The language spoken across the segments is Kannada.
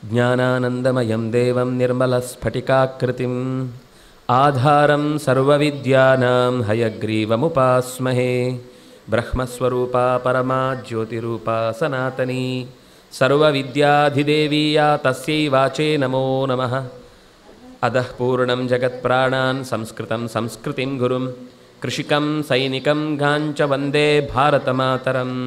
ज्ञानानन्दमयं देवं निर्मलस्फटिकाकृतिम् आधारं सर्वविद्यानां हयग्रीवमुपास्महे ब्रह्मस्वरूपा परमा ज्योतिरूपा सनातनी सर्वविद्याधिदेवी या तस्यै वाचे नमो नमः अधः पूर्णं जगत्प्राणान् संस्कृतं संस्कृतिं गुरुं कृषिकं सैनिकं गाञ्च वन्दे भारतमातरम्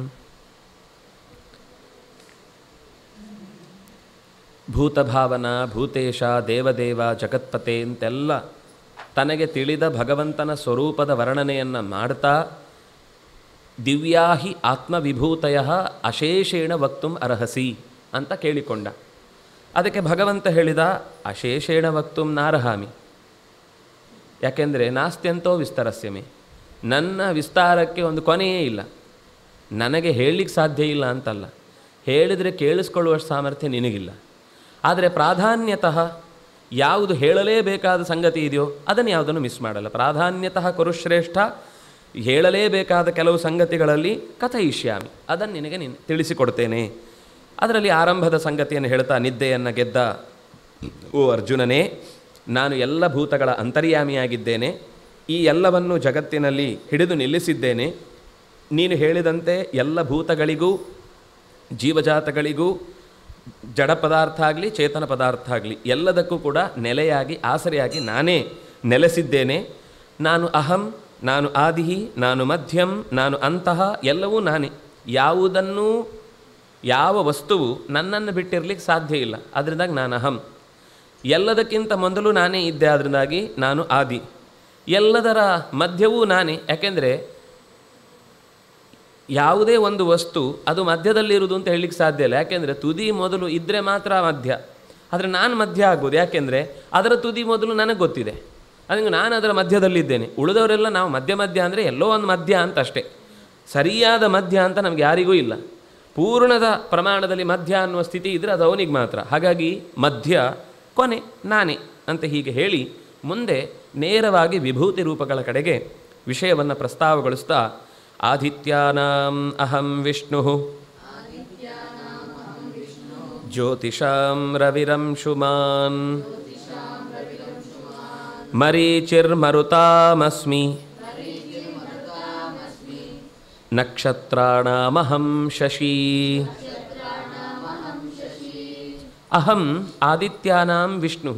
ಭೂತಭಾವನ ಭೂತೇಶ ದೇವದೇವ ಜಗತ್ಪತೆ ಅಂತೆಲ್ಲ ತನಗೆ ತಿಳಿದ ಭಗವಂತನ ಸ್ವರೂಪದ ವರ್ಣನೆಯನ್ನು ಮಾಡ್ತಾ ದಿವ್ಯಾಹಿ ಆತ್ಮವಿಭೂತಯ ಅಶೇಷೇಣ ವಕ್ತುಂ ಅರ್ಹಸಿ ಅಂತ ಕೇಳಿಕೊಂಡ ಅದಕ್ಕೆ ಭಗವಂತ ಹೇಳಿದ ಅಶೇಷೇಣ ವಕ್ತುಂ ನಾರಹಾಮಿ ಯಾಕೆಂದರೆ ನಾಸ್ತ್ಯಂತೋ ವಿಸ್ತರಸ್ಯಮಿ ನನ್ನ ವಿಸ್ತಾರಕ್ಕೆ ಒಂದು ಕೊನೆಯೇ ಇಲ್ಲ ನನಗೆ ಹೇಳಲಿಕ್ಕೆ ಸಾಧ್ಯ ಇಲ್ಲ ಅಂತಲ್ಲ ಹೇಳಿದರೆ ಕೇಳಿಸ್ಕೊಳ್ಳುವಷ್ಟು ಸಾಮರ್ಥ್ಯ ನಿನಗಿಲ್ಲ ಆದರೆ ಪ್ರಾಧಾನ್ಯತಃ ಯಾವುದು ಹೇಳಲೇಬೇಕಾದ ಸಂಗತಿ ಇದೆಯೋ ಅದನ್ನು ಯಾವುದನ್ನು ಮಿಸ್ ಮಾಡಲ್ಲ ಪ್ರಾಧಾನ್ಯತಃ ಕುರುಶ್ರೇಷ್ಠ ಹೇಳಲೇಬೇಕಾದ ಕೆಲವು ಸಂಗತಿಗಳಲ್ಲಿ ಕಥಯಿಷ್ಯಾಮಿ ಅದನ್ನು ನಿನಗೆ ನೀನು ತಿಳಿಸಿಕೊಡ್ತೇನೆ ಅದರಲ್ಲಿ ಆರಂಭದ ಸಂಗತಿಯನ್ನು ಹೇಳ್ತಾ ನಿದ್ದೆಯನ್ನು ಗೆದ್ದ ಓ ಅರ್ಜುನನೇ ನಾನು ಎಲ್ಲ ಭೂತಗಳ ಅಂತರ್ಯಾಮಿಯಾಗಿದ್ದೇನೆ ಈ ಎಲ್ಲವನ್ನು ಜಗತ್ತಿನಲ್ಲಿ ಹಿಡಿದು ನಿಲ್ಲಿಸಿದ್ದೇನೆ ನೀನು ಹೇಳಿದಂತೆ ಎಲ್ಲ ಭೂತಗಳಿಗೂ ಜೀವಜಾತಗಳಿಗೂ ಜಡ ಪದಾರ್ಥ ಆಗಲಿ ಚೇತನ ಪದಾರ್ಥ ಆಗಲಿ ಎಲ್ಲದಕ್ಕೂ ಕೂಡ ನೆಲೆಯಾಗಿ ಆಸರೆಯಾಗಿ ನಾನೇ ನೆಲೆಸಿದ್ದೇನೆ ನಾನು ಅಹಂ ನಾನು ಆದಿಹಿ ನಾನು ಮಧ್ಯಂ ನಾನು ಅಂತಹ ಎಲ್ಲವೂ ನಾನೇ ಯಾವುದನ್ನೂ ಯಾವ ವಸ್ತುವು ನನ್ನನ್ನು ಬಿಟ್ಟಿರ್ಲಿಕ್ಕೆ ಸಾಧ್ಯ ಇಲ್ಲ ಅದರಿಂದಾಗಿ ನಾನು ಅಹಂ ಎಲ್ಲದಕ್ಕಿಂತ ಮೊದಲು ನಾನೇ ಇದ್ದೆ ಅದರಿಂದಾಗಿ ನಾನು ಆದಿ ಎಲ್ಲದರ ಮಧ್ಯವೂ ನಾನೇ ಯಾಕೆಂದರೆ ಯಾವುದೇ ಒಂದು ವಸ್ತು ಅದು ಮಧ್ಯದಲ್ಲಿರುವುದು ಅಂತ ಹೇಳಲಿಕ್ಕೆ ಸಾಧ್ಯ ಇಲ್ಲ ಯಾಕೆಂದರೆ ತುದಿ ಮೊದಲು ಇದ್ದರೆ ಮಾತ್ರ ಮಧ್ಯ ಆದರೆ ನಾನು ಮಧ್ಯ ಆಗ್ಬೋದು ಯಾಕೆಂದರೆ ಅದರ ತುದಿ ಮೊದಲು ನನಗೆ ಗೊತ್ತಿದೆ ಅದಕ್ಕೆ ನಾನು ಅದರ ಮಧ್ಯದಲ್ಲಿದ್ದೇನೆ ಉಳಿದವರೆಲ್ಲ ನಾವು ಮಧ್ಯ ಮಧ್ಯ ಅಂದರೆ ಎಲ್ಲೋ ಒಂದು ಮಧ್ಯ ಅಂತ ಅಷ್ಟೇ ಸರಿಯಾದ ಮಧ್ಯ ಅಂತ ನಮಗೆ ಯಾರಿಗೂ ಇಲ್ಲ ಪೂರ್ಣದ ಪ್ರಮಾಣದಲ್ಲಿ ಮಧ್ಯ ಅನ್ನುವ ಸ್ಥಿತಿ ಇದ್ದರೆ ಅದು ಅವನಿಗೆ ಮಾತ್ರ ಹಾಗಾಗಿ ಮಧ್ಯ ಕೊನೆ ನಾನೇ ಅಂತ ಹೀಗೆ ಹೇಳಿ ಮುಂದೆ ನೇರವಾಗಿ ವಿಭೂತಿ ರೂಪಗಳ ಕಡೆಗೆ ವಿಷಯವನ್ನು ಪ್ರಸ್ತಾವಗೊಳಿಸ್ತಾ ಆದಿತ್ಯಾನಾಂ ಅಹಂ ವಿಷ್ಣು ಜ್ಯೋತಿಷಾಂ ರವಿರಂಶುಮಾನ್ ಮರೀಚಿರ್ಮರುತಾಮಸ್ಮಿ ನಕ್ಷತ್ರಾಣಾಮಹಂ ಶಶಿ ಅಹಂ ಆದಿತ್ಯಾನಾಂ ವಿಷ್ಣು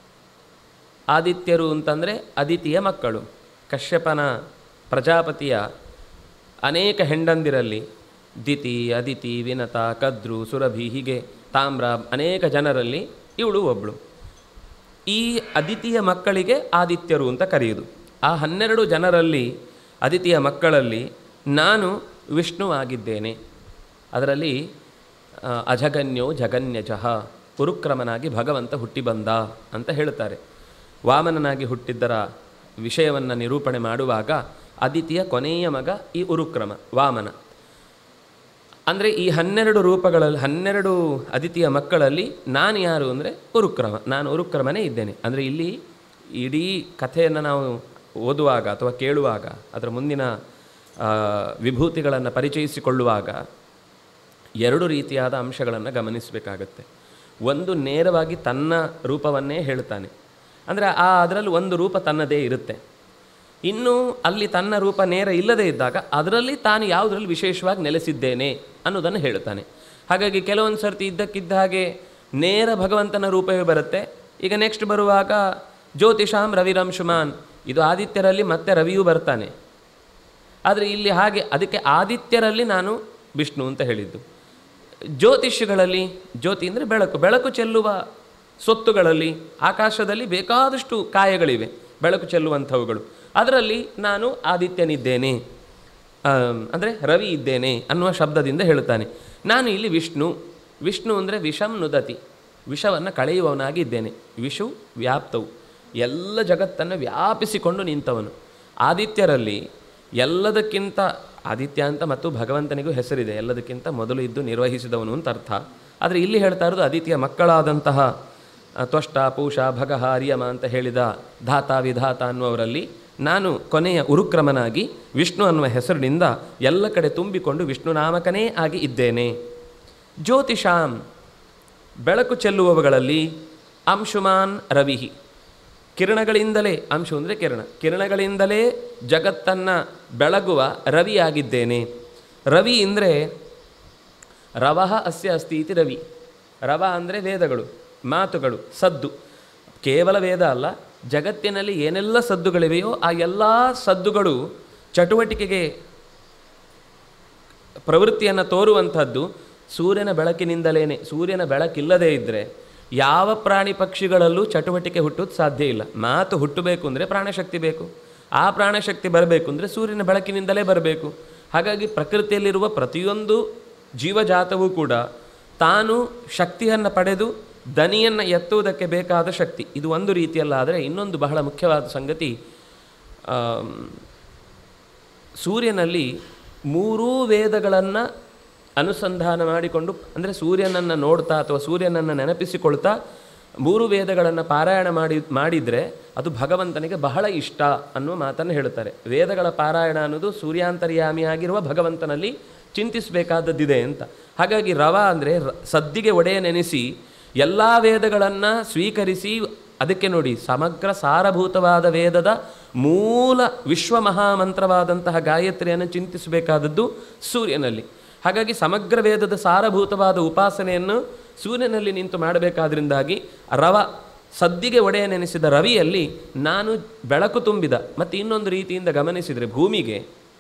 ಆದಿತ್ಯರು ಅಂತಂದರೆ ಅದಿತಿಯ ಮಕ್ಕಳು ಕಶ್ಯಪನ ಪ್ರಜಾಪತಿಯ ಅನೇಕ ಹೆಂಡಂದಿರಲ್ಲಿ ದಿತಿ ಅದಿತಿ ವಿನತ ಕದ್ರು ಸುರಭಿ ಹೀಗೆ ತಾಮ್ರ ಅನೇಕ ಜನರಲ್ಲಿ ಇವಳು ಒಬ್ಬಳು ಈ ಅದಿತಿಯ ಮಕ್ಕಳಿಗೆ ಆದಿತ್ಯರು ಅಂತ ಕರೆಯುವುದು ಆ ಹನ್ನೆರಡು ಜನರಲ್ಲಿ ಅದಿತಿಯ ಮಕ್ಕಳಲ್ಲಿ ನಾನು ವಿಷ್ಣು ಆಗಿದ್ದೇನೆ ಅದರಲ್ಲಿ ಆ, ಅಜಗನ್ಯೋ ಜಗನ್ಯಜಃ ಉರುಕ್ರಮನಾಗಿ ಭಗವಂತ ಹುಟ್ಟಿ ಬಂದ ಅಂತ ಹೇಳ್ತಾರೆ ವಾಮನನಾಗಿ ಹುಟ್ಟಿದ್ದರ ವಿಷಯವನ್ನು ನಿರೂಪಣೆ ಮಾಡುವಾಗ ಅದಿತಿಯ ಕೊನೆಯ ಮಗ ಈ ಉರುಕ್ರಮ ವಾಮನ ಅಂದರೆ ಈ ಹನ್ನೆರಡು ರೂಪಗಳಲ್ಲಿ ಹನ್ನೆರಡು ಅದಿತಿಯ ಮಕ್ಕಳಲ್ಲಿ ನಾನು ಯಾರು ಅಂದರೆ ಉರುಕ್ರಮ ನಾನು ಉರುಕ್ರಮನೇ ಇದ್ದೇನೆ ಅಂದರೆ ಇಲ್ಲಿ ಇಡೀ ಕಥೆಯನ್ನು ನಾವು ಓದುವಾಗ ಅಥವಾ ಕೇಳುವಾಗ ಅದರ ಮುಂದಿನ ವಿಭೂತಿಗಳನ್ನು ಪರಿಚಯಿಸಿಕೊಳ್ಳುವಾಗ ಎರಡು ರೀತಿಯಾದ ಅಂಶಗಳನ್ನು ಗಮನಿಸಬೇಕಾಗತ್ತೆ ಒಂದು ನೇರವಾಗಿ ತನ್ನ ರೂಪವನ್ನೇ ಹೇಳ್ತಾನೆ ಅಂದರೆ ಆ ಅದರಲ್ಲಿ ಒಂದು ರೂಪ ತನ್ನದೇ ಇರುತ್ತೆ ಇನ್ನು ಅಲ್ಲಿ ತನ್ನ ರೂಪ ನೇರ ಇಲ್ಲದೇ ಇದ್ದಾಗ ಅದರಲ್ಲಿ ತಾನು ಯಾವುದರಲ್ಲಿ ವಿಶೇಷವಾಗಿ ನೆಲೆಸಿದ್ದೇನೆ ಅನ್ನೋದನ್ನು ಹೇಳ್ತಾನೆ ಹಾಗಾಗಿ ಕೆಲವೊಂದು ಸರ್ತಿ ಇದ್ದಕ್ಕಿದ್ದ ಹಾಗೆ ನೇರ ಭಗವಂತನ ರೂಪವೇ ಬರುತ್ತೆ ಈಗ ನೆಕ್ಸ್ಟ್ ಬರುವಾಗ ಜ್ಯೋತಿಷಾಂ ರವಿರಂಶುಮಾನ್ ಇದು ಆದಿತ್ಯರಲ್ಲಿ ಮತ್ತೆ ರವಿಯೂ ಬರ್ತಾನೆ ಆದರೆ ಇಲ್ಲಿ ಹಾಗೆ ಅದಕ್ಕೆ ಆದಿತ್ಯರಲ್ಲಿ ನಾನು ವಿಷ್ಣು ಅಂತ ಹೇಳಿದ್ದು ಜ್ಯೋತಿಷ್ಯಗಳಲ್ಲಿ ಜ್ಯೋತಿ ಅಂದರೆ ಬೆಳಕು ಬೆಳಕು ಚೆಲ್ಲುವ ಸೊತ್ತುಗಳಲ್ಲಿ ಆಕಾಶದಲ್ಲಿ ಬೇಕಾದಷ್ಟು ಕಾಯಗಳಿವೆ ಬೆಳಕು ಚೆಲ್ಲುವಂಥವುಗಳು ಅದರಲ್ಲಿ ನಾನು ಆದಿತ್ಯನಿದ್ದೇನೆ ಅಂದರೆ ರವಿ ಇದ್ದೇನೆ ಅನ್ನುವ ಶಬ್ದದಿಂದ ಹೇಳುತ್ತಾನೆ ನಾನು ಇಲ್ಲಿ ವಿಷ್ಣು ವಿಷ್ಣು ಅಂದರೆ ವಿಷಂ ನುದತಿ ವಿಷವನ್ನು ಕಳೆಯುವವನಾಗಿ ಇದ್ದೇನೆ ವಿಷು ವ್ಯಾಪ್ತವು ಎಲ್ಲ ಜಗತ್ತನ್ನು ವ್ಯಾಪಿಸಿಕೊಂಡು ನಿಂತವನು ಆದಿತ್ಯರಲ್ಲಿ ಎಲ್ಲದಕ್ಕಿಂತ ಆದಿತ್ಯ ಅಂತ ಮತ್ತು ಭಗವಂತನಿಗೂ ಹೆಸರಿದೆ ಎಲ್ಲದಕ್ಕಿಂತ ಮೊದಲು ಇದ್ದು ನಿರ್ವಹಿಸಿದವನು ಅಂತ ಅರ್ಥ ಆದರೆ ಇಲ್ಲಿ ಹೇಳ್ತಾ ಇರೋದು ಆದಿತ್ಯ ಮಕ್ಕಳಾದಂತಹ ಆ, ತ್ವಷ್ಟ ಪೂಷ ಭಗಹ ಅರಿಯಮ ಅಂತ ಹೇಳಿದ ಧಾತ ವಿಧಾತ ಅನ್ನುವರಲ್ಲಿ ನಾನು ಕೊನೆಯ ಉರುಕ್ರಮನಾಗಿ ವಿಷ್ಣು ಅನ್ನುವ ಹೆಸರಿನಿಂದ ಎಲ್ಲ ಕಡೆ ತುಂಬಿಕೊಂಡು ವಿಷ್ಣು ನಾಮಕನೇ ಆಗಿ ಇದ್ದೇನೆ ಜ್ಯೋತಿಷಾಂ ಬೆಳಕು ಚೆಲ್ಲುವವುಗಳಲ್ಲಿ ಅಂಶುಮಾನ್ ರವಿಹಿ ಕಿರಣಗಳಿಂದಲೇ ಅಂಶು ಅಂದರೆ ಕಿರಣ ಕಿರಣಗಳಿಂದಲೇ ಜಗತ್ತನ್ನು ಬೆಳಗುವ ರವಿಯಾಗಿದ್ದೇನೆ ರವಿ ಅಂದರೆ ರವಃ ಅಸ್ಯ ಅಸ್ತಿ ಇತಿ ರವಿ ರವ ಅಂದರೆ ವೇದಗಳು ಮಾತುಗಳು ಸದ್ದು ಕೇವಲ ವೇದ ಅಲ್ಲ ಜಗತ್ತಿನಲ್ಲಿ ಏನೆಲ್ಲ ಸದ್ದುಗಳಿವೆಯೋ ಆ ಎಲ್ಲ ಸದ್ದುಗಳು ಚಟುವಟಿಕೆಗೆ ಪ್ರವೃತ್ತಿಯನ್ನು ತೋರುವಂಥದ್ದು ಸೂರ್ಯನ ಬೆಳಕಿನಿಂದಲೇ ಸೂರ್ಯನ ಬೆಳಕಿಲ್ಲದೇ ಇದ್ದರೆ ಯಾವ ಪ್ರಾಣಿ ಪಕ್ಷಿಗಳಲ್ಲೂ ಚಟುವಟಿಕೆ ಹುಟ್ಟೋದು ಸಾಧ್ಯ ಇಲ್ಲ ಮಾತು ಹುಟ್ಟಬೇಕು ಅಂದರೆ ಪ್ರಾಣಶಕ್ತಿ ಬೇಕು ಆ ಪ್ರಾಣಶಕ್ತಿ ಬರಬೇಕು ಅಂದರೆ ಸೂರ್ಯನ ಬೆಳಕಿನಿಂದಲೇ ಬರಬೇಕು ಹಾಗಾಗಿ ಪ್ರಕೃತಿಯಲ್ಲಿರುವ ಪ್ರತಿಯೊಂದು ಜೀವಜಾತವೂ ಕೂಡ ತಾನು ಶಕ್ತಿಯನ್ನು ಪಡೆದು ದನಿಯನ್ನು ಎತ್ತುವುದಕ್ಕೆ ಬೇಕಾದ ಶಕ್ತಿ ಇದು ಒಂದು ರೀತಿಯಲ್ಲಾದರೆ ಇನ್ನೊಂದು ಬಹಳ ಮುಖ್ಯವಾದ ಸಂಗತಿ ಆಮ್, ಸೂರ್ಯನಲ್ಲಿ ಮೂರೂ ವೇದಗಳನ್ನು ಅನುಸಂಧಾನ ಮಾಡಿಕೊಂಡು ಅಂದರೆ ಸೂರ್ಯನನ್ನು ನೋಡ್ತಾ ಅಥವಾ ಸೂರ್ಯನನ್ನು ನೆನಪಿಸಿಕೊಳ್ತಾ ಮೂರು ವೇದಗಳನ್ನು ಪಾರಾಯಣ ಮಾಡಿ ಮಾಡಿದರೆ ಅದು ಭಗವಂತನಿಗೆ ಬಹಳ ಇಷ್ಟ ಅನ್ನುವ ಮಾತನ್ನು ಹೇಳುತ್ತಾರೆ ವೇದಗಳ ಪಾರಾಯಣ ಅನ್ನೋದು ಸೂರ್ಯಾಂತರ್ಯಾಮಿಯಾಗಿರುವ ಭಗವಂತನಲ್ಲಿ ಚಿಂತಿಸಬೇಕಾದದ್ದಿದೆ ಅಂತ ಹಾಗಾಗಿ ರವ ಅಂದರೆ ಸದ್ದಿಗೆ ಒಡೆಯ ನೆನೆಸಿ ಎಲ್ಲ ವೇದಗಳನ್ನು ಸ್ವೀಕರಿಸಿ ಅದಕ್ಕೆ ನೋಡಿ ಸಮಗ್ರ ಸಾರಭೂತವಾದ ವೇದದ ಮೂಲ ವಿಶ್ವ ಮಹಾಮಂತ್ರವಾದಂತಹ ಗಾಯತ್ರಿಯನ್ನು ಚಿಂತಿಸಬೇಕಾದದ್ದು ಸೂರ್ಯನಲ್ಲಿ ಹಾಗಾಗಿ ಸಮಗ್ರ ವೇದದ ಸಾರಭೂತವಾದ ಉಪಾಸನೆಯನ್ನು ಸೂರ್ಯನಲ್ಲಿ ನಿಂತು ಮಾಡಬೇಕಾದ್ರಿಂದಾಗಿ ರವ ಸದ್ದಿಗೆ ಒಡೆಯ ನೆನೆಸಿದ ರವಿಯಲ್ಲಿ ನಾನು ಬೆಳಕು ತುಂಬಿದ ಮತ್ತು ಇನ್ನೊಂದು ರೀತಿಯಿಂದ ಗಮನಿಸಿದರೆ ಭೂಮಿಗೆ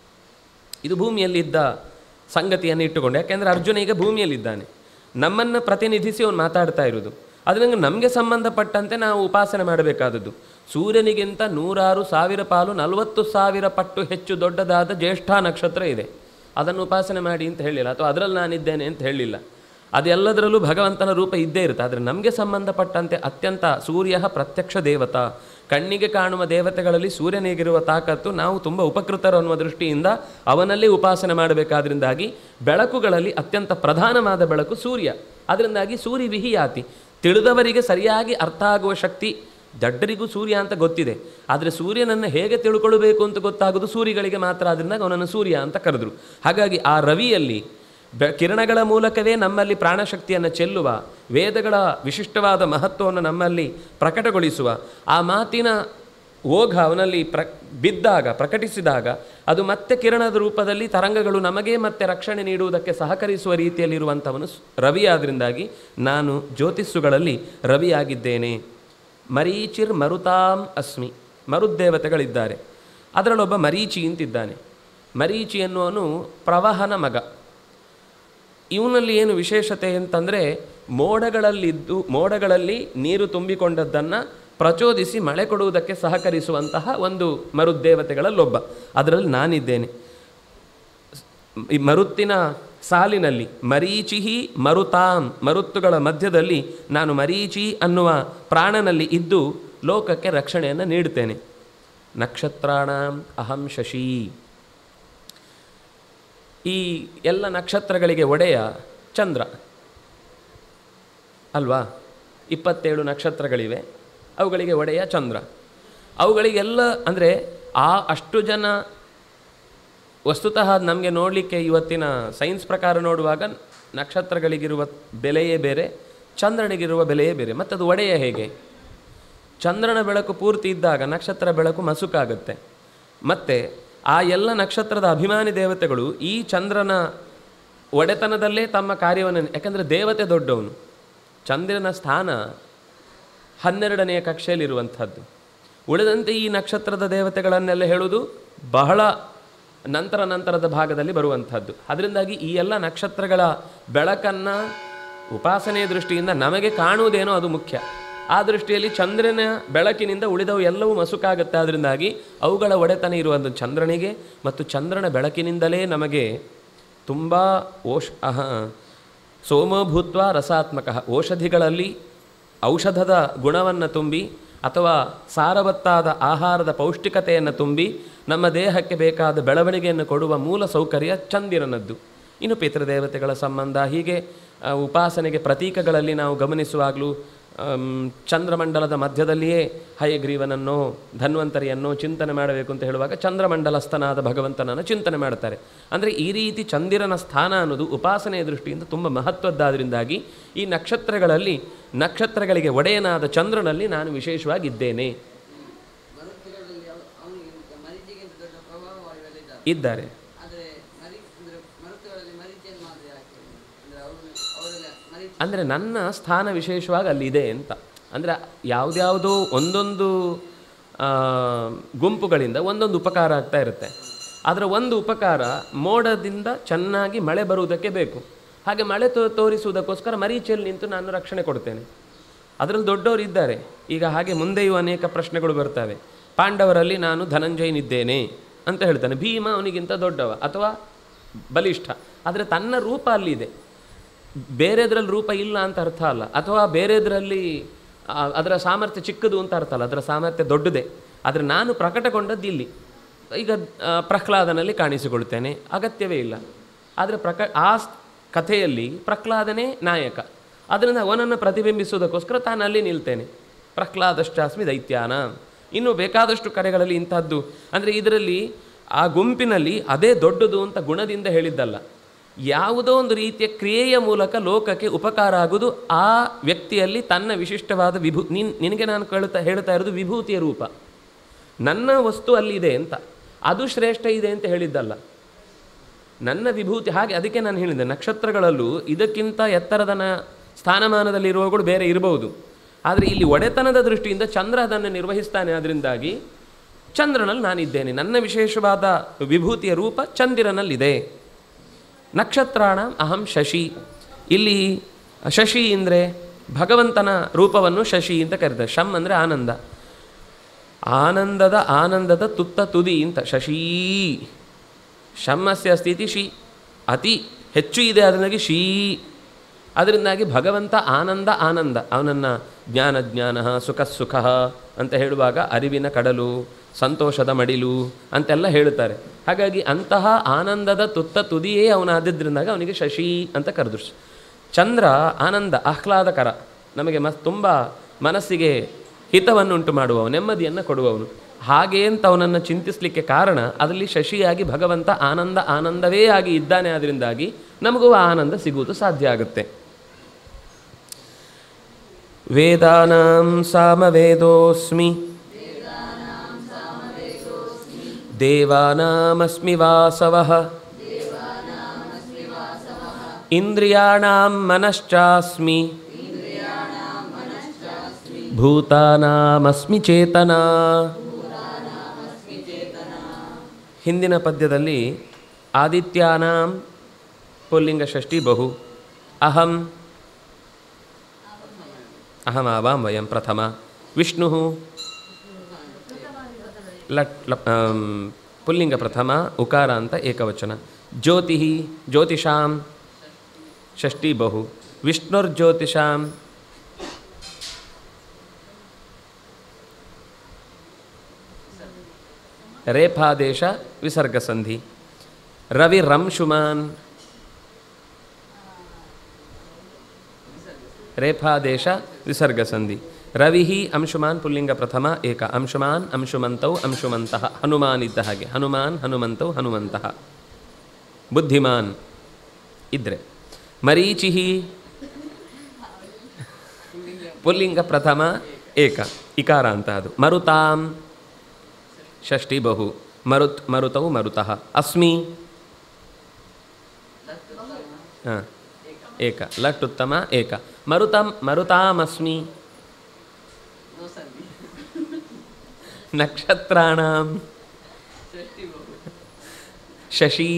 ಇದು ಭೂಮಿಯಲ್ಲಿದ್ದ ಸಂಗತಿಯನ್ನು ಇಟ್ಟುಕೊಂಡು ಯಾಕೆಂದರೆ ಅರ್ಜುನ ಈಗ ಭೂಮಿಯಲ್ಲಿದ್ದಾನೆ ನಮ್ಮನ್ನು ಪ್ರತಿನಿಧಿಸಿ ಅವನು ಮಾತಾಡ್ತಾ ಇರೋದು ಅದರಿಂದ ನಮಗೆ ಸಂಬಂಧಪಟ್ಟಂತೆ ನಾವು ಉಪಾಸನೆ ಮಾಡಬೇಕಾದದ್ದು ಸೂರ್ಯನಿಗಿಂತ ನೂರಾರು ಸಾವಿರ ಪಾಲು ನಲವತ್ತು ಸಾವಿರ ಪಟ್ಟು ಹೆಚ್ಚು ದೊಡ್ಡದಾದ ಜ್ಯೇಷ್ಠ ನಕ್ಷತ್ರ ಇದೆ ಅದನ್ನು ಉಪಾಸನೆ ಮಾಡಿ ಅಂತ ಹೇಳಿಲ್ಲ ಅಥವಾ ಅದರಲ್ಲಿ ನಾನಿದ್ದೇನೆ ಅಂತ ಹೇಳಿಲ್ಲ ಅದೆಲ್ಲದರಲ್ಲೂ ಭಗವಂತನ ರೂಪ ಇದ್ದೇ ಇರುತ್ತೆ ಆದರೆ ನಮಗೆ ಸಂಬಂಧಪಟ್ಟಂತೆ ಅತ್ಯಂತ ಸೂರ್ಯ ಪ್ರತ್ಯಕ್ಷ ದೇವತಾ ಕಣ್ಣಿಗೆ ಕಾಣುವ ದೇವತೆಗಳಲ್ಲಿ ಸೂರ್ಯನಿಗಿರುವ ತಾಕತ್ತು ನಾವು ತುಂಬ ಉಪಕೃತರು ಅನ್ನುವ ದೃಷ್ಟಿಯಿಂದ ಅವನಲ್ಲಿ ಉಪಾಸನೆ ಮಾಡಬೇಕಾದ್ರಿಂದಾಗಿ ಬೆಳಕುಗಳಲ್ಲಿ ಅತ್ಯಂತ ಪ್ರಧಾನವಾದ ಬೆಳಕು ಸೂರ್ಯ ಅದರಿಂದಾಗಿ ಸೂರ್ಯ ವಿಹಿಯಾತಿ ತಿಳಿದವರಿಗೆ ಸರಿಯಾಗಿ ಅರ್ಥ ಆಗುವ ಶಕ್ತಿ ದಡ್ಡರಿಗೂ ಸೂರ್ಯ ಅಂತ ಗೊತ್ತಿದೆ ಆದರೆ ಸೂರ್ಯನನ್ನು ಹೇಗೆ ತಿಳ್ಕೊಳ್ಬೇಕು ಅಂತ ಗೊತ್ತಾಗೋದು ಸೂರ್ಯಗಳಿಗೆ ಮಾತ್ರ ಆದ್ದರಿಂದ ಅವನನ್ನು ಸೂರ್ಯ ಅಂತ ಕರೆದ್ರು ಹಾಗಾಗಿ ಆ ರವಿಯಲ್ಲಿ ಬೆ ಕಿರಣಗಳ ಮೂಲಕವೇ ನಮ್ಮಲ್ಲಿ ಪ್ರಾಣಶಕ್ತಿಯನ್ನು ಚೆಲ್ಲುವ ವೇದಗಳ ವಿಶಿಷ್ಟವಾದ ಮಹತ್ವವನ್ನು ನಮ್ಮಲ್ಲಿ ಪ್ರಕಟಗೊಳಿಸುವ ಆ ಮಾತಿನ ಓಘ ಅವನಲ್ಲಿ ಪ್ರ ಬಿದ್ದಾಗ ಪ್ರಕಟಿಸಿದಾಗ ಅದು ಮತ್ತೆ ಕಿರಣದ ರೂಪದಲ್ಲಿ ತರಂಗಗಳು ನಮಗೆ ಮತ್ತೆ ರಕ್ಷಣೆ ನೀಡುವುದಕ್ಕೆ ಸಹಕರಿಸುವ ರೀತಿಯಲ್ಲಿರುವಂಥವನು ಸ್- ರವಿಯಾದ್ರಿಂದಾಗಿ ನಾನು ಜ್ಯೋತಿಸ್ಸುಗಳಲ್ಲಿ ರವಿಯಾಗಿದ್ದೇನೆ ಮರೀಚಿರ್ ಮರುತಾಂ ಅಸ್ಮಿ ಮರುದ್ದೇವತೆಗಳಿದ್ದಾರೆ ಅದರಲ್ಲೊಬ್ಬ ಮರೀಚಿ ಅಂತಿದ್ದಾನೆ ಮರೀಚಿ ಎನ್ನುವನು ಪ್ರವಾಹನ ಮಗ ಇವನಲ್ಲಿ ಏನು ವಿಶೇಷತೆ ಅಂತಂದರೆ ಮೋಡಗಳಲ್ಲಿದ್ದು ಮೋಡಗಳಲ್ಲಿ ನೀರು ತುಂಬಿಕೊಂಡದ್ದನ್ನು ಪ್ರಚೋದಿಸಿ ಮಳೆ ಕೊಡುವುದಕ್ಕೆ ಸಹಕರಿಸುವಂತಹ ಒಂದು ಮರುದ್ದೇವತೆಗಳಲ್ಲೊಬ್ಬ ಅದರಲ್ಲಿ ನಾನಿದ್ದೇನೆ ಈ ಮರುತ್ತಿನ ಸಾಲಿನಲ್ಲಿ ಮರೀಚಿಹಿ ಮರುತಾಂ ಮರುತ್ತುಗಳ ಮಧ್ಯದಲ್ಲಿ ನಾನು ಮರೀಚಿ ಅನ್ನುವ ಪ್ರಾಣನಲ್ಲಿ ಇದ್ದು ಲೋಕಕ್ಕೆ ರಕ್ಷಣೆಯನ್ನು ನೀಡುತ್ತೇನೆ ನಕ್ಷತ್ರಾಣಾಂ ಅಹಂ ಶಶಿ ಈ ಎಲ್ಲ ನಕ್ಷತ್ರಗಳಿಗೆ ಒಡೆಯ ಚಂದ್ರ ಅಲ್ವಾ ಇಪ್ಪತ್ತೇಳು ನಕ್ಷತ್ರಗಳಿವೆ ಅವುಗಳಿಗೆ ಒಡೆಯ ಚಂದ್ರ ಅವುಗಳಿಗೆಲ್ಲ ಅಂದರೆ ಆ ಅಷ್ಟು ಜನ ವಸ್ತುತಃ ನಮಗೆ ನೋಡಲಿಕ್ಕೆ ಇವತ್ತಿನ ಸೈನ್ಸ್ ಪ್ರಕಾರ ನೋಡುವಾಗ ನಕ್ಷತ್ರಗಳಿಗಿರುವ ಬೆಲೆಯೇ ಬೇರೆ ಚಂದ್ರನಿಗಿರುವ ಬೆಲೆಯೇ ಬೇರೆ ಮತ್ತು ಅದು ಒಡೆಯ ಹೇಗೆ ಚಂದ್ರನ ಬೆಳಕು ಪೂರ್ತಿ ಇದ್ದಾಗ ನಕ್ಷತ್ರ ಬೆಳಕು ಮಸುಕಾಗುತ್ತೆ ಮತ್ತು ಆ ಎಲ್ಲ ನಕ್ಷತ್ರದ ಅಭಿಮಾನಿ ದೇವತೆಗಳು ಈ ಚಂದ್ರನ ಒಡೆತನದಲ್ಲೇ ತಮ್ಮ ಕಾರ್ಯವನ್ನು ಯಾಕಂದರೆ ದೇವತೆ ದೊಡ್ಡವನು ಚಂದ್ರನ ಸ್ಥಾನ ಹನ್ನೆರಡನೆಯ ಕಕ್ಷೆಯಲ್ಲಿರುವಂಥದ್ದು ಉಳಿದಂತೆ ಈ ನಕ್ಷತ್ರದ ದೇವತೆಗಳನ್ನೆಲ್ಲ ಹೇಳುವುದು ಬಹಳ ನಂತರ ನಂತರದ ಭಾಗದಲ್ಲಿ ಬರುವಂಥದ್ದು ಅದರಿಂದಾಗಿ ಈ ಎಲ್ಲ ನಕ್ಷತ್ರಗಳ ಬೆಳಕನ್ನು ಉಪಾಸನೆಯ ದೃಷ್ಟಿಯಿಂದ ನಮಗೆ ಕಾಣುವುದೇನೋ ಅದು ಮುಖ್ಯ ಆ ದೃಷ್ಟಿಯಲ್ಲಿ ಚಂದ್ರನ ಬೆಳಕಿನಿಂದ ಉಳಿದವು ಎಲ್ಲವೂ ಮಸುಕಾಗುತ್ತೆ ಅದರಿಂದಾಗಿ ಅವುಗಳ ಒಡೆತನ ಇರುವಂಥ ಚಂದ್ರನಿಗೆ ಮತ್ತು ಚಂದ್ರನ ಬೆಳಕಿನಿಂದಲೇ ನಮಗೆ ತುಂಬ ಓಷ್ ಅಹ ಸೋಮಭೂತ್ವ ರಸಾತ್ಮಕ ಔಷಧಿಗಳಲ್ಲಿ ಔಷಧದ ಗುಣವನ್ನು ತುಂಬಿ ಅಥವಾ ಸಾರವತ್ತಾದ ಆಹಾರದ ಪೌಷ್ಟಿಕತೆಯನ್ನು ತುಂಬಿ ನಮ್ಮ ದೇಹಕ್ಕೆ ಬೇಕಾದ ಬೆಳವಣಿಗೆಯನ್ನು ಕೊಡುವ ಮೂಲ ಸೌಕರ್ಯ ಚಂದಿರನದ್ದು ಇನ್ನು ಪಿತೃದೇವತೆಗಳ ಸಂಬಂಧ ಹೀಗೆ ಆ, ಉಪಾಸನೆಗೆ ಪ್ರತೀಕಗಳಲ್ಲಿ ನಾವು ಗಮನಿಸುವಾಗಲೂ ಆಮ್, ಚಂದ್ರಮಂಡಲದ ಮಧ್ಯದಲ್ಲಿಯೇ ಹಯಗ್ರೀವನನ್ನು ಧನ್ವಂತರಿಯನ್ನು ಚಿಂತನೆ ಮಾಡಬೇಕು ಅಂತ ಹೇಳುವಾಗ ಚಂದ್ರಮಂಡಲಸ್ಥನಾದ ಭಗವಂತನನ್ನು ಚಿಂತನೆ ಮಾಡ್ತಾರೆ ಅಂದರೆ ಈ ರೀತಿ ಚಂದಿರನ ಸ್ಥಾನ ಅನ್ನೋದು ಉಪಾಸನೆಯ ದೃಷ್ಟಿಯಿಂದ ತುಂಬ ಮಹತ್ವದ್ದಾದ್ರಿಂದಾಗಿ ಈ ನಕ್ಷತ್ರಗಳಲ್ಲಿ ನಕ್ಷತ್ರಗಳಿಗೆ ಒಡೆಯನಾದ ಚಂದ್ರನಲ್ಲಿ ನಾನು ವಿಶೇಷವಾಗಿದ್ದೇನೆ ಮರುತ್ತುಗಳಲ್ಲಿ ಅವನಿಗಿಂತ ಮರೀಚಿಗಿಂತ ದೊಡ್ಡ ಪ್ರಭಾವವಾಯುವೆಲ್ಲ ಇದ್ದಾರೆ ಇದ್ದಾರೆ ಆದರೆ ಮರಿ ಅಂದರೆ ಮರುತ್ತುಗಳಲ್ಲಿ ಮರೀಚಿಯನ್ನು ಮಾತ್ರ ಯಾಕೆ ಅಂದರೆ ಅವರು ಅವರೆಲ್ಲ ಮರೀಚಿ ಅಂದರೆ ನನ್ನ ಸ್ಥಾನ ವಿಶೇಷವಾಗಿ ಅಲ್ಲಿದೆ ಅಂತ ಅಂದರೆ ಯಾವುದ್ಯಾವುದೋ ಒಂದೊಂದು ಆ, ಗುಂಪುಗಳಿಂದ ಒಂದೊಂದು ಉಪಕಾರ ಆಗ್ತಾ ಇರುತ್ತೆ ಅದರ ಒಂದು ಉಪಕಾರ ಮೋಡದಿಂದ ಚೆನ್ನಾಗಿ ಮಳೆ ಬರುವುದಕ್ಕೆ ಬೇಕು ಹಾಗೆ ಮಳೆ ತೋ ತೋರಿಸುವುದಕ್ಕೋಸ್ಕರ ಮರೀಚಿಯಲ್ಲಿ ನಿಂತು ನಾನು ರಕ್ಷಣೆ ಕೊಡ್ತೇನೆ ಅದರಲ್ಲಿ ದೊಡ್ಡವರು ಇದ್ದಾರೆ ಈಗ ಹಾಗೆ ಮುಂದೆಯೂ ಅನೇಕ ಪ್ರಶ್ನೆಗಳು ಬರ್ತವೆ ಪಾಂಡವರಲ್ಲಿ ನಾನು ಧನಂಜಯನಿದ್ದೇನೆ ಅಂತ ಹೇಳ್ತಾನೆ ಭೀಮ ಅವನಿಗಿಂತ ದೊಡ್ಡವ ಅಥವಾ ಬಲಿಷ್ಠ ಆದರೆ ತನ್ನ ರೂಪ ಅಲ್ಲಿದೆ ಬೇರೆದ್ರಲ್ಲಿ ರೂಪ ಇಲ್ಲ ಅಂತ ಅರ್ಥ ಅಲ್ಲ ಅಥವಾ ಬೇರೆದ್ರಲ್ಲಿ ಆ, ಅದರ ಸಾಮರ್ಥ್ಯ ಚಿಕ್ಕದು ಅಂತ ಅರ್ಥ ಅಲ್ಲ ಅದರ ಸಾಮರ್ಥ್ಯ ದೊಡ್ಡದೇ ಆದರೆ ನಾನು ಪ್ರಕಟಗೊಂಡದ್ದು ಇಲ್ಲಿ ಈಗ ಆ, ಪ್ರಹ್ಲಾದನಲ್ಲಿ ಕಾಣಿಸಿಕೊಳ್ತೇನೆ ಅಗತ್ಯವೇ ಇಲ್ಲ ಆದರೆ ಪ್ರಕ ಆ ಸ್- ಕಥೆಯಲ್ಲಿ ಪ್ರಹ್ಲಾದನೇ ನಾಯಕ ಅದರಿಂದ ಅವನನ್ನು ಪ್ರತಿಬಿಂಬಿಸುವುದಕ್ಕೋಸ್ಕರ ತಾನು ಅಲ್ಲಿ ನಿಲ್ತೇನೆ ಪ್ರಹ್ಲಾದಶ್ಚಾಸ್ಮಿ ದೈತ್ಯಾನ ಇನ್ನು ಬೇಕಾದಷ್ಟು ಕರೆಗಳಲ್ಲಿ ಇಂಥದ್ದು ಅಂದರೆ ಇದರಲ್ಲಿ ಆ ಗುಂಪಿನಲ್ಲಿ ಅದೇ ದೊಡ್ಡದು ಅಂತ ಗುಣದಿಂದ ಹೇಳಿದ್ದಲ್ಲ ಯಾವುದೋ ಒಂದು ರೀತಿಯ ಕ್ರಿಯೆಯ ಮೂಲಕ ಲೋಕಕ್ಕೆ ಉಪಕಾರ ಆಗುವುದು ಆ ವ್ಯಕ್ತಿಯಲ್ಲಿ ತನ್ನ ವಿಶಿಷ್ಟವಾದ ವಿಭೂ ನಿನ್ ನಿನಗೆ ನಾನು ಕೇಳ್ತಾ ಹೇಳ್ತಾ ಇರೋದು ವಿಭೂತಿಯ ರೂಪ ನನ್ನ ವಸ್ತು ಅಲ್ಲಿದೆ ಅಂತ ಅದು ಶ್ರೇಷ್ಠ ಇದೆ ಅಂತ ಹೇಳಿದ್ದಲ್ಲ ನನ್ನ ವಿಭೂತಿ ಹಾಗೆ ಅದಕ್ಕೆ ನಾನು ಹೇಳಿದ್ದೆ ನಕ್ಷತ್ರಗಳಲ್ಲೂ ಇದಕ್ಕಿಂತ ಎತ್ತರದ ನ- ಸ್ಥಾನಮಾನದಲ್ಲಿರುವವುಗಳು ಬೇರೆ ಇರಬಹುದು ಆದರೆ ಇಲ್ಲಿ ಒಡೆತನದ ದೃಷ್ಟಿಯಿಂದ ಚಂದ್ರ ಅದನ್ನು ನಿರ್ವಹಿಸ್ತಾನೆ ಅದರಿಂದಾಗಿ ಚಂದ್ರನಲ್ಲಿ ನಾನಿದ್ದೇನೆ ನನ್ನ ವಿಶೇಷವಾದ ವಿಭೂತಿಯ ರೂಪ ಚಂದಿರನಲ್ಲಿದೆ ನಕ್ಷತ್ರಾಣ ಅಹಂ ಶಶಿ ಇಲ್ಲಿ ಶಶಿ ಅಂದರೆ ಭಗವಂತನ ರೂಪವನ್ನು ಶಶಿ ಅಂತ ಕರೀತಾರೆ ಶಮ್ ಅಂದರೆ ಆನಂದ ಆನಂದದ ಆನಂದದ ತುತ್ತ ತುದಿ ಅಂತ ಶಶೀ ಶಮ್ಮಸ್ಯ ಸ್ಥಿತಿ ಶಿ ಅತಿ ಹೆಚ್ಚು ಇದೆ ಅದರಿಂದಾಗಿ ಶೀ ಅದರಿಂದಾಗಿ ಭಗವಂತ ಆನಂದ ಆನಂದ ಅವನನ್ನು ಜ್ಞಾನ ಜ್ಞಾನ ಸುಖ ಸುಖ ಅಂತ ಹೇಳುವಾಗ ಅರಿವಿನ ಕಡಲು ಸಂತೋಷದ ಮಡಿಲು ಅಂತೆಲ್ಲ ಹೇಳುತ್ತಾರೆ ಹಾಗಾಗಿ ಅಂತಹ ಆನಂದದ ತುತ್ತ ತುದಿಯೇ ಅವನಾದಿದ್ದರಿಂದಾಗ ಅವನಿಗೆ ಶಶಿ ಅಂತ ಕರೆದ್ರು ಚಂದ್ರ ಆನಂದ ಆಹ್ಲಾದಕರ ನಮಗೆ ಮಸ್ ತುಂಬ ಮನಸ್ಸಿಗೆ ಹಿತವನ್ನುಂಟು ಮಾಡುವವ ನೆಮ್ಮದಿಯನ್ನು ಕೊಡುವವನು ಹಾಗೆ ಅಂತ ಅವನನ್ನು ಚಿಂತಿಸಲಿಕ್ಕೆ ಕಾರಣ ಅದರಲ್ಲಿ ಶಶಿಯಾಗಿ ಭಗವಂತ ಆನಂದ ಆನಂದವೇ ಆಗಿ ಇದ್ದಾನೆ ಆದ್ದರಿಂದಾಗಿ ನಮಗೂ ಆ ಆನಂದ ಸಿಗುವುದು ಸಾಧ್ಯ ಆಗುತ್ತೆ ವೇದಾನಾಂ ಸಾಮವೇದೋಸ್ಮಿ ದೇವಾನಾಮಸ್ಮಿ ವಾಸವಃ ಇಂದ್ರಿಯಾಣಾಂ ಮನಶ್ಚಾಸ್ಮಿ ಭೂತಾನಾಮಸ್ಮಿ ಚೇತನ ಹಿಂದಿನ ಪದ್ಯದಲ್ಲಿ ಆದಿತ್ಯಾನಾಂ ಪುಲ್ಲಿಂಗ ಷಷ್ಠಿ ಬಹು ಅಹಂ ಅಹಮಾವಾಂ ವಯಂ ಪ್ರಥಮ ವಿಷ್ಣು ಲಟ್ ಲಪ್ ಆಮ್, ಪುಲ್ಲಿಂಗ ಪ್ರಥಮ ಉಕಾರ ಅಂತ ಏಕವಚನ ಜ್ಯೋತಿ ಜ್ಯೋತಿಷಾಂ ಷಷ್ಠಿ ಬಹು ವಿಷ್ಣುರ್ಜ್ಯೋತಿಷಾಂ ರೇಫಾದೇಶ ವಿಸರ್ಗಸಂಧಿ ರವಿ ರಂಶುಮಾನ್ ರೇಫಾದೇಶ ವಿಸರ್ಗಸಂಧಿ ರವಿ ಅಂಶುಮಾನ್ ಪುಲ್ಲಿಂಗ ಪ್ರಥಮ ಏಕ ಅಂಶುಮಾನ್ ಅಂಶುಮಂತೌ ಅಂಶುಮಂತಹ ಹನುಮಾನ್ ಇದ್ದ ಹಾಗೆ ಹನುಮಾನ್ ಹನುಮಂತೌ ಹನುಮಂತಹ ಬುದ್ಧಿಮಾನ್ ಇದ್ರೆ ಮರೀಚಿಹಿ ಪುಲ್ಲಿಂಗ ಪ್ರಥಮ ಏಕ ಇಕಾರ ಅಂತ ಅದು ಮರುತಾಂ ಷಷ್ಠಿ ಬಹು ಮರುತ್ ಮರುತೌ ಮರುತಃ ಅಸ್ಮಿ ಹಾಂ ಏಕ ಲಟ್ ಉತ್ತಮ ಏಕ ಮರುತಂ ಮರುತಾಮಸ್ಮಿ ನೋಸಂದಿ ನಕ್ಷತ್ರಾಣಾಂ ಷಷ್ಠಿ ಬಹು ಶಶಿ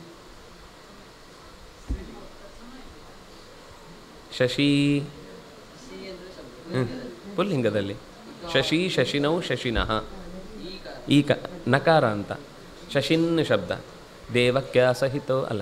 ಶಶಿ ಸಿ ಅಂದರೆ ಶಬ್ದ ಹ್ಮ್. ಪುಲ್ಲಿಂಗದಲ್ಲಿ ಶಶಿ ಶಶಿನೌ ಶಶಿನಃ ಈಗ ಈ ಕ ನಕಾರ ಅಂತ ಶಶಿನ್ ಶಬ್ದ ದೇವಕ್ಯ ಸಹಿತೋ ಅಲ್ಲ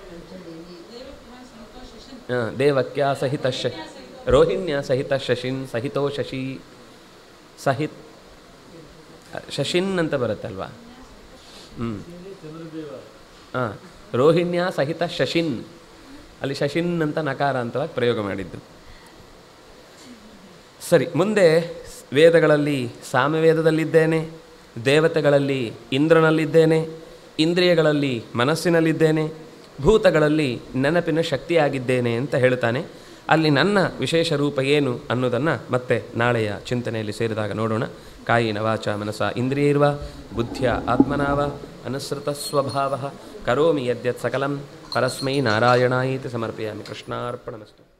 ಹಾಂ ದೇವಕ್ಯ ಸಹಿತ ಶ ರೋಹಿಣ್ಯ ಸಹಿತ ಶಶಿನ್ ಸಹಿತೋ ಶಶಿ ಸಹಿತ್ ಶಶಿನ್ ಅಂತ ಬರುತ್ತಲ್ವಾ ಹ್ಞೂ ಹಾಂ ರೋಹಿಣ್ಯ ಸಹಿತ ಶಶಿನ್ ಅಲ್ಲಿ ಶಶಿನ್ ಅಂತ ನಕಾರ ಅಂತವಾಗಿ ಪ್ರಯೋಗ ಮಾಡಿದ್ದು ಸರಿ ಮುಂದೆ ವೇದಗಳಲ್ಲಿ ಸಾಮವೇದದಲ್ಲಿದ್ದೇನೆ ದೇವತೆಗಳಲ್ಲಿ ಇಂದ್ರನಲ್ಲಿದ್ದೇನೆ ಇಂದ್ರಿಯಗಳಲ್ಲಿ ಮನಸ್ಸಿನಲ್ಲಿದ್ದೇನೆ ಭೂತಗಳಲ್ಲಿ ನೆನಪಿನ ಶಕ್ತಿಯಾಗಿದ್ದೇನೆ ಅಂತ ಹೇಳ್ತಾನೆ ಅಲ್ಲಿ ನನ್ನ ವಿಶೇಷ ರೂಪ ಏನು ಅನ್ನೋದನ್ನು ಮತ್ತೆ ನಾಳೆಯ ಚಿಂತನೆಯಲ್ಲಿ ಸೇರಿದಾಗ ನೋಡೋಣ ಕಾಯಿನ ವಾಚ ಮನಸ ಇಂದ್ರಿಯೈರ್ವ ಬುದ್ಧಿಯ ಆತ್ಮನಾವ ಅನುಸೃತ ಸ್ವಭಾವ ಕರೋಮಿ ಯದ್ಯತ್ ಸಕಲಂ ಪರಸ್ಮೈ ನಾರಾಯಣಾಯಿತಿ ಸಮರ್ಪಯಾಮಿ ಕೃಷ್ಣಾರ್ಪಣಮಸ್ತು